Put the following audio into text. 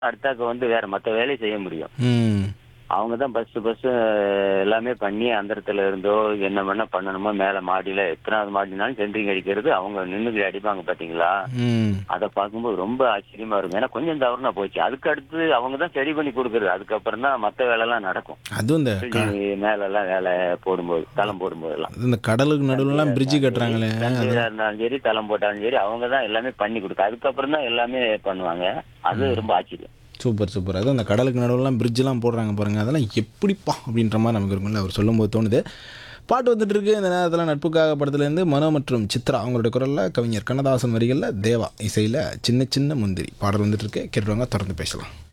அடுத்தாக்க வந்து வேற மத்த வேலையை செய்ய முடியும் ம் அவங்க தான் பஸ் பஸ் எல்லாமே பண்ணி அந்த இடத்துல இருந்தோ என்ன பண்ண பண்ணணுமோ மேல மாடியில எத்தனாவது மாடினாலும் சென்ட்ரிங் அடிக்கிறது அவங்க நின்னுக்கு அடிப்பாங்க பாத்தீங்களா ம் அதை பார்க்கும்போது ரொம்ப ஆச்சரியமா இருக்கும் ஏன்னா கொஞ்சம் தவறுனா போச்சு அதுக்கு அடுத்து அவங்க தான் சரி பண்ணி கொடுக்குறது அதுக்கப்புறம் தான் மத்த வேலை எல்லாம் நடக்கும் அதுவும் இந்த க- மேல எல்லாம் வேலை போடும்போது தளம் போடும்போது எல்லாம் இந்த கடலுக்கு நடுவுலலாம் பிரிட்ஜு கட்டுறாங்களே தண்ணீரா இருந்தாலும் சரி தளம் போட்டாலும் சரி அவங்க தான் எல்லாமே பண்ணி கொடுக்க அதுக்கப்புறம் தான் எல்லாமே பண்ணுவாங்க அது ரொம்ப ஆச்சரியம் சூப்பர் சூப்பர் அதுவும் அந்த கடலுக்கு நடுவுலாம் பிரிட்ஜெலாம் போடுறாங்க பாருங்கள் அதெல்லாம் எப்படிப்பா அப்படின்ற மாதிரி நமக்கு இருக்கும்ல அவர் சொல்லும்போது தோணுது பாட்டு வந்துட்டு இருக்கு இந்த நேரத்தில் நட்புக்காக படத்துலேருந்து மனோ மற்றும் சித்ரா அவங்களுடைய குரலில் கவிஞர் கண்ணதாசன் வரிகளில் தேவா இசையில் சின்ன சின்ன முந்திரி பாடல் வந்துட்டு இருக்கு கேட்டுருவாங்க தொடர்ந்து பேசலாம்